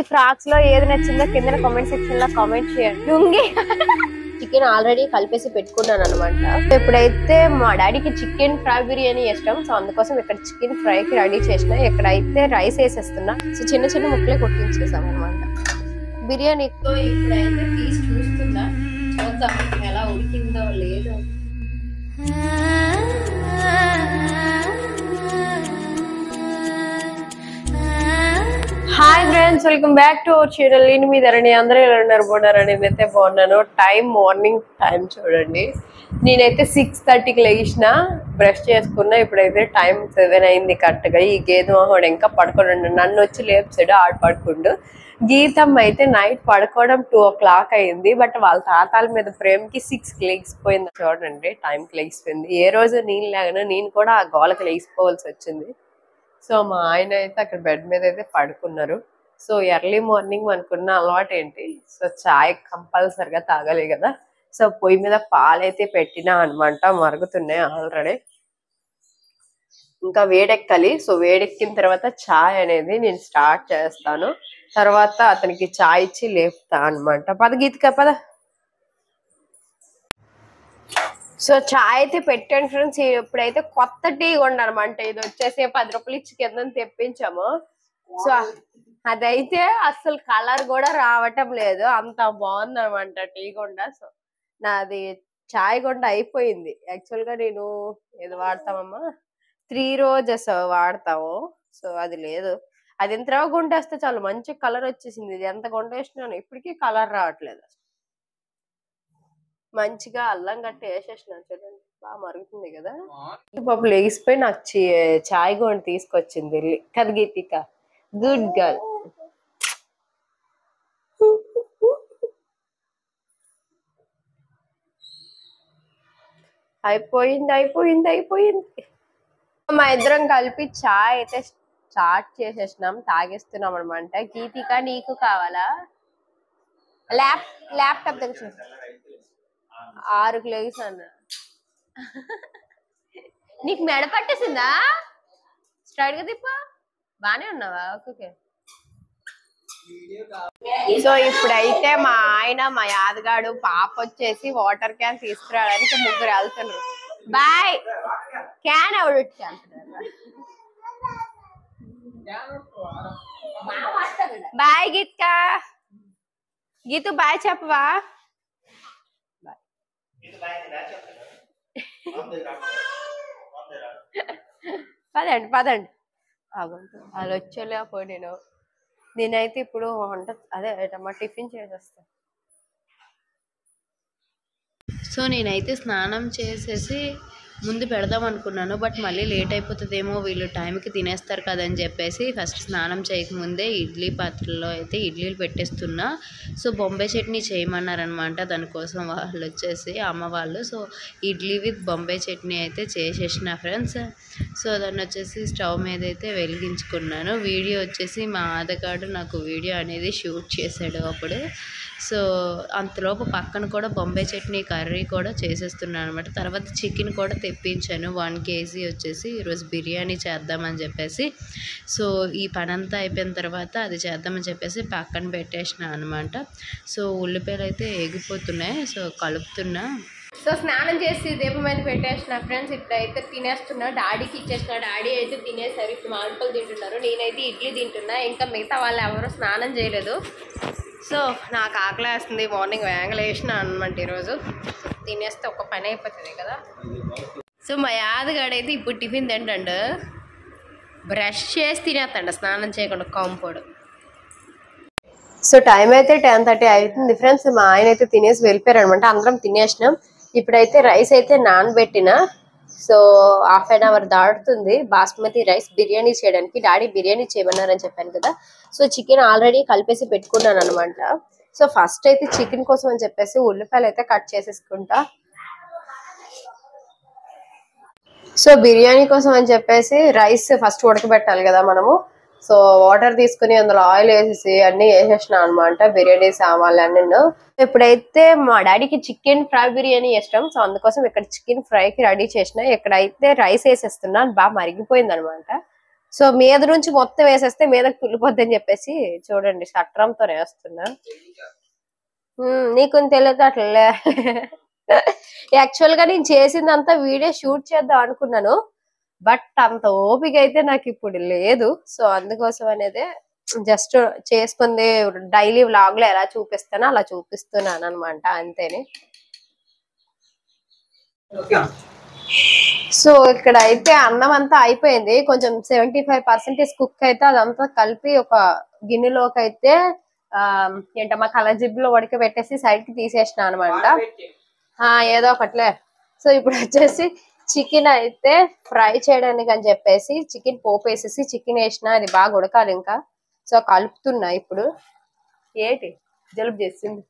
Frocks లో ఏది నచ్చిందో కింద కామెంట్ సెక్షన్ లో కామెంట్ చేయండి లుంగి చికెన్ ఆల్రెడీ కలిపేసి పెట్టుకున్నాను అనమాట ఇప్పుడైతే మా డాడీకి చికెన్ ఫ్రై బిర్యానీ ఇష్టం సో అందుకోసం ఇక్కడ చికెన్ ఫ్రై కి రెడీ చేసిన ఇక్కడైతే రైస్ వేసేస్తున్నా సో చిన్న చిన్న ముక్కలే కొట్టించేసాం అనమాట బిర్యానీ ఇప్పుడైతే తీసి చూస్తున్నా చూద్దాం ఎలా ఉడికిందో లేదో hi friends welcome back to our channel నేను మీ ధరణి అందరూ ఎలా ఉన్నారు బాగున్నారని నేనైతే బాగున్నాను టైం మార్నింగ్ టైం చూడండి నేనైతే సిక్స్ థర్టీకి లేచిన బ్రష్ చేసుకున్నా ఇప్పుడైతే టైం సెవెన్ అయింది కరెక్ట్గా ఈ గేదె మహోడు ఇంకా పడుకోండి నన్ను వచ్చి లేపుసాడు ఆడ పడుకుండు గీతం అయితే నైట్ పడుకోవడం టూ ఓ క్లాక్ అయింది బట్ వాళ్ళ తాతాల మీద ప్రేమకి సిక్స్ కి లెగిసిపోయింది చూడండి టైంకి లెగిసిపోయింది ఏ రోజు నేను లేగను నేను కూడా ఆ గోలకి లెగిసిపోవాల్సి వచ్చింది సో మా ఆయన అయితే అక్కడ బెడ్ మీద అయితే పడుకున్నారు సో ఎర్లీ మార్నింగ్ అనుకున్న అలవాటు ఏంటి సో చాయ్ కంపల్సరిగా తాగాలి కదా సో పొయ్యి మీద పాలైతే పెట్టినా అనమాట మరుగుతున్నాయి ఆల్రెడీ ఇంకా వేడెక్కాలి సో వేడెక్కిన తర్వాత చాయ్ అనేది నేను స్టార్ట్ చేస్తాను తర్వాత అతనికి చాయ్ ఇచ్చి లేపుతా అనమాట పద గీతిక పద సో చాయ్ అయితే పెట్టాను ఫ్రెండ్స్ ఇప్పుడైతే కొత్త టీ కొండనమాట ఇది వచ్చేసి పది రూపాయలు ఇచ్చి కింద తెప్పించాము సో అదైతే అసలు కలర్ కూడా రావటం లేదు అంత బాగుంది అనమాట టీ కొండ సో నాది చాయ్ కొండ అయిపోయింది యాక్చువల్ గా నేను ఏది వాడతామమ్మా త్రీ రోజెస్ వాడతాము సో అది లేదు అది ఎంత గుండె వేస్తే చాలు మంచి కలర్ వచ్చేసింది ఇది ఎంత గుండె వేసినాను ఇప్పటికీ కలర్ రావట్లేదు మంచిగా అల్లం గట్టి వేసేసినాను చూడండి బాగా మరుగుతుంది కదా పాపం లేగిసిపోయి నాకు చి- చాయ్ గోండి తీసుకొచ్చింది వెళ్ళి కదా గీతిక గుడ్ గర్ల్ అయిపోయింది అయిపోయింది అయిపోయింది మా ఇద్దరం కలిపి చాయ్ అయితే స్టార్ట్ చేసేసినాం తాగేస్తున్నాం అనమాట గీతిక నీకు కావాలా ల్యాప్ ల్యాప్టాప్ దగ్గర ఆరుకు లేసాను నీకు మెడ పట్టేసిందా స్ట్రైట్ గా తిప్ప బానే ఉన్నావా ఓకే సో ఇప్పుడైతే మా ఆయన మా యాదగాడు పాప వచ్చేసి వాటర్ క్యాన్ తీసుకురావడానికి ముగ్గురు వెళ్తున్నారు బాయ్ క్యాన్ ఎవడు వచ్చాను బాయ్ గీత్క గీతు బాయ్ చెప్పవా పదండి పదండి ఆగండి వాళ్ళు వచ్చేలేకపోయి నేను నేనైతే ఇప్పుడు వంట అదే ఏటమ్మా టిఫిన్ చేసేస్తా సో నేనైతే స్నానం చేసేసి ముందు పెడదాం అనుకున్నాను బట్ మళ్ళీ లేట్ అయిపోతుందేమో వీళ్ళు టైంకి తినేస్తారు కదని చెప్పేసి ఫస్ట్ స్నానం చేయకముందే ఇడ్లీ పాత్రలో అయితే ఇడ్లీలు పెట్టేస్తున్నా సో బొంబాయి చట్నీ చేయమన్నారనమాట దానికోసం వాళ్ళు వచ్చేసి అమ్మ వాళ్ళు సో ఇడ్లీ విత్ బొంబాయి చట్నీ అయితే చేసేసిన ఫ్రెండ్స్ సో దాన్ని వచ్చేసి స్టవ్ మీద అయితే వెలిగించుకున్నాను వీడియో వచ్చేసి మా ఆధార్ నాకు వీడియో అనేది షూట్ చేశాడు అప్పుడు సో అంతలోపు పక్కన కూడా బొంబాయి చట్నీ కర్రీ కూడా చేసేస్తున్నాను అనమాట తర్వాత చికెన్ కూడా తెప్పించాను వన్ కేజీ వచ్చేసి ఈరోజు బిర్యానీ చేద్దామని చెప్పేసి సో ఈ పని అంతా అయిపోయిన తర్వాత అది చేద్దామని చెప్పేసి పక్కన పెట్టేసిన అనమాట సో ఉల్లిపాయలు అయితే ఎగిపోతున్నాయి సో కలుపుతున్నా సో స్నానం చేసి దీపం మీద పెట్టేసిన ఫ్రెండ్స్ ఇప్పుడైతే తినేస్తున్నా డాడీకి ఇచ్చేసిన డాడీ అయితే తినేసారు ఇప్పుడు మామిడిపళ్ళు తింటున్నారు నేనైతే ఇడ్లీ తింటున్నా ఇంకా మిగతా వాళ్ళు ఎవరు స్నానం చేయలేదు సో నాకు ఆకలి వేస్తుంది మార్నింగ్ వేగలు వేసిన అనమాట ఈరోజు తినేస్తే ఒక పని అయిపోతుంది కదా సో మా యాదగాడైతే ఇప్పుడు టిఫిన్ తింటాడు బ్రష్ చేసి తినేస్తాడు స్నానం చేయకుండా కాంపౌండ్ సో టైం అయితే టెన్ థర్టీ అవుతుంది ఫ్రెండ్స్ మా ఆయన అయితే తినేసి వెళ్ళిపోయారు అనమాట అందరం తినేసినాం ఇప్పుడైతే రైస్ అయితే నానబెట్టిన సో హాఫ్ అన్ అవర్ దాటుతుంది బాస్మతి రైస్ బిర్యానీ చేయడానికి డాడీ బిర్యానీ చేయమన్నారని చెప్పాను కదా సో చికెన్ ఆల్రెడీ కలిపేసి పెట్టుకున్నాను అనమాట సో ఫస్ట్ అయితే చికెన్ కోసం అని చెప్పేసి ఉల్లిపాయలు అయితే కట్ చేసేసుకుంటా సో బిర్యానీ కోసం అని చెప్పేసి రైస్ ఫస్ట్ ఉడకబెట్టాలి కదా మనము సో వాటర్ తీసుకుని అందులో ఆయిల్ వేసేసి అన్ని వేసేసిన అనమాట బిర్యానీ సామాన్లు అన్ని ఇప్పుడైతే మా డాడీకి చికెన్ ఫ్రై బిర్యానీ ఇష్టం సో అందుకోసం ఇక్కడ చికెన్ ఫ్రై కి రెడీ చేసిన ఇక్కడైతే రైస్ వేసేస్తున్నా బాగా మరిగిపోయింది అనమాట సో మీద నుంచి మొత్తం వేసేస్తే మీదకి తుల్లిపోద్ది అని చెప్పేసి చూడండి షట్రంతో వేస్తున్నా ఉమ్, నీకు తెలియదు అట్లే యాక్చువల్ గా నేను చేసిందంతా వీడియో షూట్ చేద్దాం అనుకున్నాను బట్ అంత ఓపిక అయితే నాకు ఇప్పుడు లేదు సో అందుకోసం అనేది జస్ట్ చేసుకుంది డైలీ వ్లాగ్ లో ఎలా చూపిస్తానో అలా చూపిస్తున్నాను అనమాట అంతేని సో ఇక్కడ అయితే అన్నం అంతా అయిపోయింది కొంచెం సెవెంటీ ఫైవ్ పర్సెంటేజ్ కుక్ అయితే అదంతా కలిపి ఒక గిన్నెలోకి అయితే ఆ ఏంటమ్మా కలజిబ్బులో ఉడక పెట్టేసి సైడ్ కి తీసేసిన అనమాట ఏదో ఒకట్లే సో ఇప్పుడు వచ్చేసి చికెన్ అయితే ఫ్రై చేయడానికి అని చెప్పేసి చికెన్ పోపు వేసేసి చికెన్ వేసిన అది బాగా ఉడకాలి ఇంకా సో కలుపుతున్నా ఇప్పుడు ఏంటి జలుబు చేసింది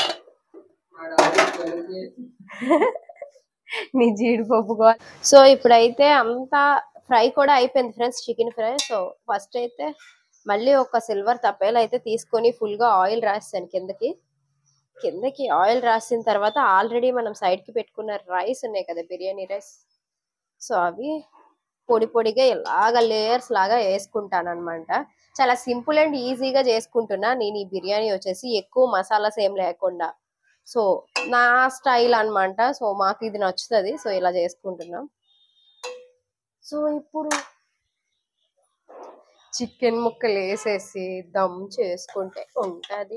నీ జీడిపప్పు గో- సో ఇప్పుడైతే అంతా ఫ్రై కూడా అయిపోయింది friends chicken fry so first అయితే మళ్ళీ ఒక సిల్వర్ తప్పేలు అయితే తీసుకొని ఫుల్ గా ఆయిల్ రాసాను కిందకి కిందకి ఆయిల్ రాసిన తర్వాత ఆల్రెడీ మనం సైడ్ కి పెట్టుకున్న రైస్ ఉన్నాయి కదా బిర్యానీ రైస్ సో అవి పొడి పొడిగా ఇలాగ లేయర్స్ లాగా వేసుకుంటాను అనమాట చాలా సింపుల్ అండ్ ఈజీగా చేసుకుంటున్నా నేను ఈ బిర్యానీ వచ్చేసి ఎక్కువ మసాలాస్ ఏం లేకుండా సో నా స్టైల్ అన్నమాట సో మాకు ఇది నచ్చుతుంది సో ఇలా చేసుకుంటున్నాం సో ఇప్పుడు చికెన్ ముక్కలు వేసేసి దమ్ చేసుకుంటే ఉంటది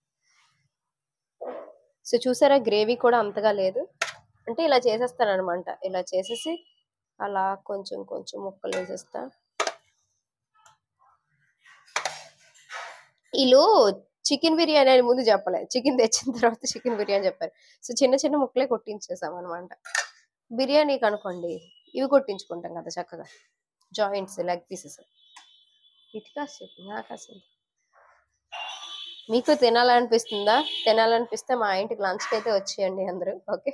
సో చూసారా గ్రేవీ కూడా అంతగా లేదు అంటే ఇలా చేసేస్తాను అనమాట ఇలా చేసేసి అలా కొంచెం కొంచెం ముక్కలు వేసేస్తా వీళ్ళు చికెన్ బిర్యానీ అని ముందు చెప్పలేదు చికెన్ తెచ్చిన తర్వాత చికెన్ బిర్యానీ చెప్పారు సో చిన్న చిన్న ముక్కలే కొట్టించేసాం అనమాట బిర్యానీకి అనుకోండి ఇవి కొట్టించుకుంటాం కదా చక్కగా జాయింట్స్ లెగ్ పీసెస్ ఇటు కాసేపు నాకు అసలు మీకు తినాలనిపిస్తుందా తినాలనిపిస్తే మా ఇంటికి లంచ్కి అయితే వచ్చేయండి అందరూ ఓకే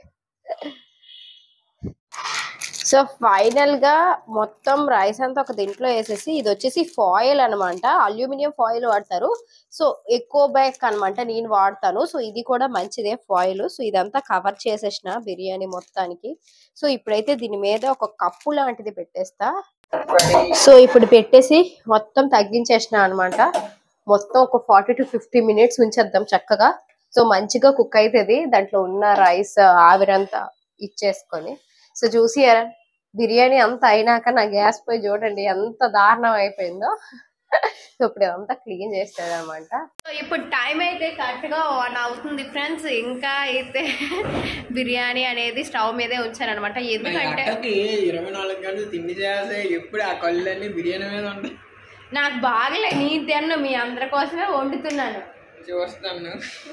సో ఫైనల్ గా మొత్తం రైస్ అంతా ఒక దీంట్లో వేసేసి ఇది వచ్చేసి ఫాయిల్ అన్నమాట అల్యూమినియం ఫాయిల్ వాడతారు సో ఎక్కువ బ్యాక్ అన్నమాట నేను వాడతాను సో ఇది కూడా మంచిదే ఫాయిల్ సో ఇదంతా కవర్ చేసేసిన బిర్యానీ మొత్తానికి సో ఇప్పుడైతే దీని మీద ఒక కప్పు లాంటిది పెట్టేస్తా సో ఇప్పుడు పెట్టేసి మొత్తం తగ్గించేసిన అన్నమాట మొత్తం ఒక ఫార్టీ టు ఫిఫ్టీ మినిట్స్ ఉంచేద్దాం చక్కగా సో మంచిగా కుక్ అవుతుంది దాంట్లో ఉన్న రైస్ ఆవిరంతా ఇచ్చేసుకొని సో చూసి బిర్యానీ అంతా అయినాక నా గ్యాస్ పోయి చూడండి ఎంత దారుణం అయిపోయిందో సో ఇప్పుడు ఇదంతా క్లీన్ చేస్తుంది అనమాట సో ఇప్పుడు టైం అయితే కరెక్ట్ గా వన్ అవుతుంది ఫ్రెండ్స్ ఇంకా అయితే బిర్యానీ అనేది స్టవ్ మీదే ఉంచారనమాట ఎందుకంటే అక్కకి ఇరవై నాలుగు గంటలు తిండి చేస్తే ఎప్పుడు ఆ కళ్ళన్నీ బిర్యానీ మీద ఉంటాయి నాకు బాగలే నీ తిన్ను మీ అందరి కోసమే వండుతున్నాను చూస్తాను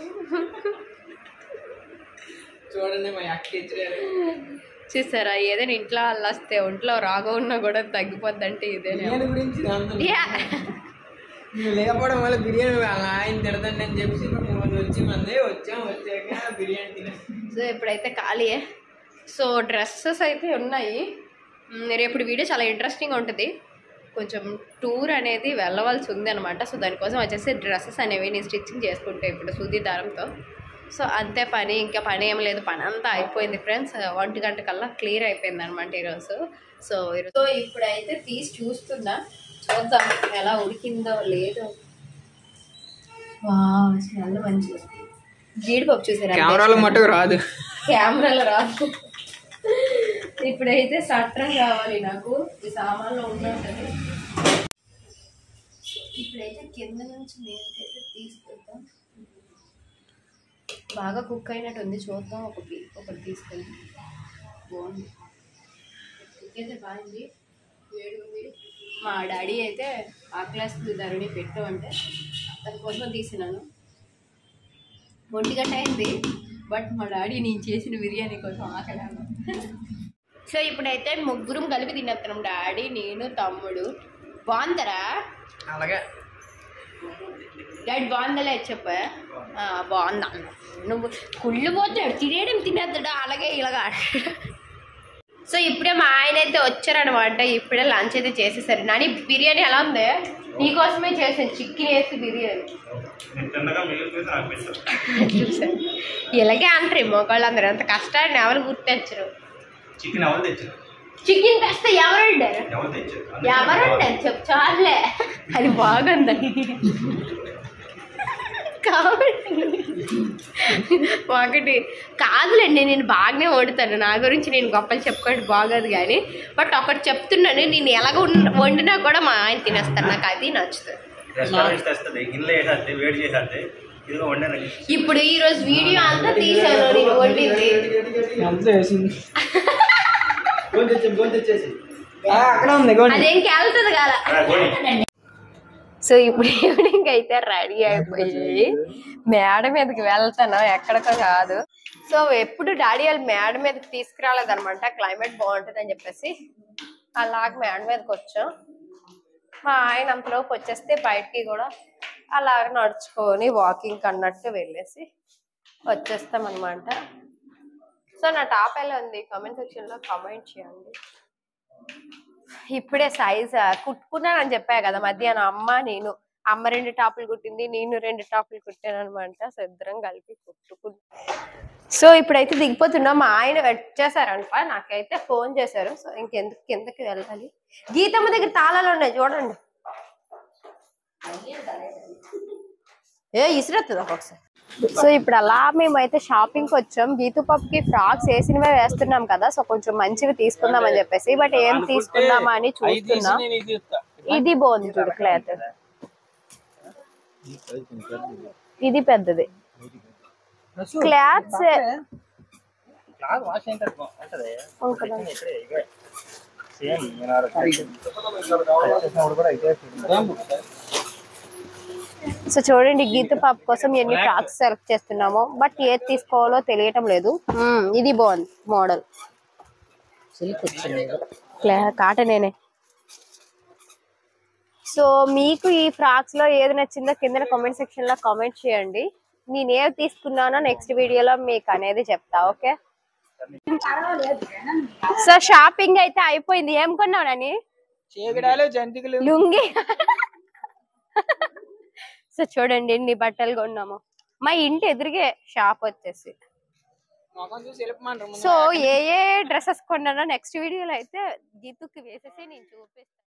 చూడండి మా అక్క ఇచ్చారు చూసారా ఏదైనా ఇంట్లో వాళ్ళు వస్తే ఒంట్లో రాగ ఉన్నా కూడా తగ్గిపోద్దంటే ఇదేనే బిర్యానీ గురించి అంత యా. నువ్వు లేకపోవడం వల్ల బిర్యానీ వాళ్ళ ఆయన తిడదండి అని చెప్పి మేము వచ్చి మంది వచ్చాం వచ్చాక బిర్యానీ తినే సో ఇప్పుడైతే ఖాళీయే సో డ్రెస్సెస్ అయితే ఉన్నాయి మ్, రేపు వీడియో చాలా ఇంట్రెస్టింగ్ ఉంటుంది కొంచెం టూర్ అనేది వెళ్ళవలసి ఉంది అనమాట సో దానికోసం వచ్చేసి డ్రెస్సెస్ అనేవి నేను స్టిచ్చింగ్ చేసుకుంటే ఇప్పుడు సూది దారంతో సో అంతే పని ఇంకా పని ఏం లేదు పని అంతా అయిపోయింది ఫ్రెండ్స్ ఒంటి గంట కల్లా క్లియర్ అయిపోయింది అనమాట ఈరోజు సో ఈరోజు సో ఇప్పుడైతే తీసి చూస్తున్నా చూద్దాం ఎలా ఉడికిందో లేదో వావ్ స్మెల్ మంచిగా జీడిపప్పు చూసారా కెమెరాలో మటుకు రాదు కెమెరాలో రాదు ఇప్పుడైతే సట్రం కావాలి నాకు ఈ సామాన్లో ఉన్నది ఇప్పుడైతే కింద నుంచి మీదకైతే తీసుకుంటాం బాగా కుక్ అయినట్టు ఉంది చూద్దాం ఒక పీ- ఒకటి తీసుకెళ్ళి బాగుంది కుక్ అయితే బాగుంది వేడి ఉంది మా డాడీ అయితే ఆకలేస్తుంది ధరణి పెట్టు అంటే దానికోసం తీసినాను ఒంటి గంట అయింది బట్ మా డాడీ నేను చేసిన బిర్యానీ కోసం ఆకలాను సో ఇప్పుడైతే ముగ్గురం కలిపి తినేస్తున్నాం డాడీ నేను తమ్ముడు బాగుందరా అలాగే డాడీ బాగుందలే చెప్పా ఆ, బాగుందా నువ్వు కుళ్ళు పోతున్నాడు తినేయడం తినేస్తాడు అలాగే ఇలాగా సో ఇప్పుడే మా ఆయన అయితే వచ్చారనమాట ఇప్పుడే లంచ్ అయితే చేసేసారు నాని బిర్యానీ ఎలా ఉంది నీకోసమే చేసాను చికెన్ వేసి బిర్యానీ చూసాను ఇలాగే అంటారు మొగాళ్ళు అందరూ అంత కష్టాన్ని ఎవరు గుర్తించరు చికెన్ ఎవరు తెచ్చారు చికెన్ తెస్తే ఎవరు వండారు ఎవరు తెచ్చారు ఎవరు వండారు చెప్పు చాలే అది బాగుంది కాబట్టి ఒకటి కాదులేండి నేను బాగానే వండుతాను నా గురించి నేను గొప్పలు చెప్పుకోవడం బాగోదు కానీ బట్ ఒకటి చెప్తున్నాను నేను ఎలాగ వండ- వండినా కూడా మా ఆయన తినేస్తాను నాకు అది నచ్చుతుంది రెస్టారెంట్ తెస్తుంది గిన్నెలు వేసేస్తే వేడి చేసేస్తే ఇదిగో వండాను ఇప్పుడు ఈ రోజు వీడియో అంతా తీసాను నేను వండింది అంతే వేసింది ఆ, అక్కడ ఉంది గోండి అదేం వెళ్తుంది కదా గోడి సో ఇప్పుడు ఈవినింగ్ అయితే రెడీ అయిపోయి మేడ మీదకి వెళ్తాను ఎక్కడికో కాదు సో ఎప్పుడు డాడీ వాళ్ళు మేడ మీదకి తీసుకురాలేదనమాట క్లైమేట్ బాగుంటుంది అని చెప్పేసి అలాగ మేడ మీదకి వచ్చాం మా ఆయన అంతలోపు వచ్చేస్తే బయటికి కూడా అలాగ నడుచుకొని వాకింగ్ అన్నట్టు వెళ్ళేసి వచ్చేస్తాం అనమాట సో నా టాప్ ఎలా ఉంది కామెంట్ సెక్షన్లో కామెంట్ చేయండి ఇప్పుడే సైజ్ కుట్టుకున్నానని చెప్పా కదా మధ్యాహ్నం అమ్మ నేను అమ్మ రెండు టాపులు కుట్టింది నేను రెండు టాపులు కుట్టాను అనమాట సో ఇద్దరం కలిపి కుట్టుకున్నా సో ఇప్పుడైతే దిగిపోతున్నాం మా ఆయన వచ్చేసారంట నాకైతే ఫోన్ చేశారు సో ఇంకెందుకు కిందకి వెళ్ళాలి గీతమ్మ దగ్గర తాళాలు ఉన్నాయి చూడండి ఏ ఇసురెత్తుంది ఒకసారి సో ఇప్పుడు అలా మేమైతే షాపింగ్ కి వచ్చాం గీతు పప్పుకి ఫ్రాక్స్ వేసినవే వేస్తున్నాం కదా సో కొంచెం మంచివి తీసుకుందాం అని చెప్పేసి బట్ ఏం తీసుకుందామా అని చూస్తున్నా ఇది బాగుంది చూడు క్లాత్ ఇది పెద్దది క్లాత్స్ సో చూడండి గీత పాప కోసం ఎన్ని ఫ్రాక్స్ సెలెక్ట్ చేస్తున్నామో బట్ ఏది తీసుకోవాలో తెలియటం లేదు మ్మ్, ఇది బాగుంది మోడల్ కాటనేనే సో మీకు ఈ ఫ్రాక్స్ లో ఏది నచ్చిందో కింద కామెంట్ సెక్షన్ లో కామెంట్ చేయండి నేను ఏది తీసుకున్నానో నెక్స్ట్ వీడియోలో మీకు అనేది చెప్తా ఓకే సో షాపింగ్ అయితే అయిపోయింది ఏం కొన్నావు నాని చీకడాలు జంతికలు లుంగి సో చూడండి ఎన్ని బట్టలు కొన్నాము మా ఇంటి ఎదురుగే షాప్ వచ్చేసి మొఖం చూసి వెళ్ళిపోమంటారు ముందు. సో ఏ ఏ డ్రెస్సెస్ కొన్నానో నెక్స్ట్ వీడియోలో అయితే గీతుకి వేసేసి నేను చూపిస్తాను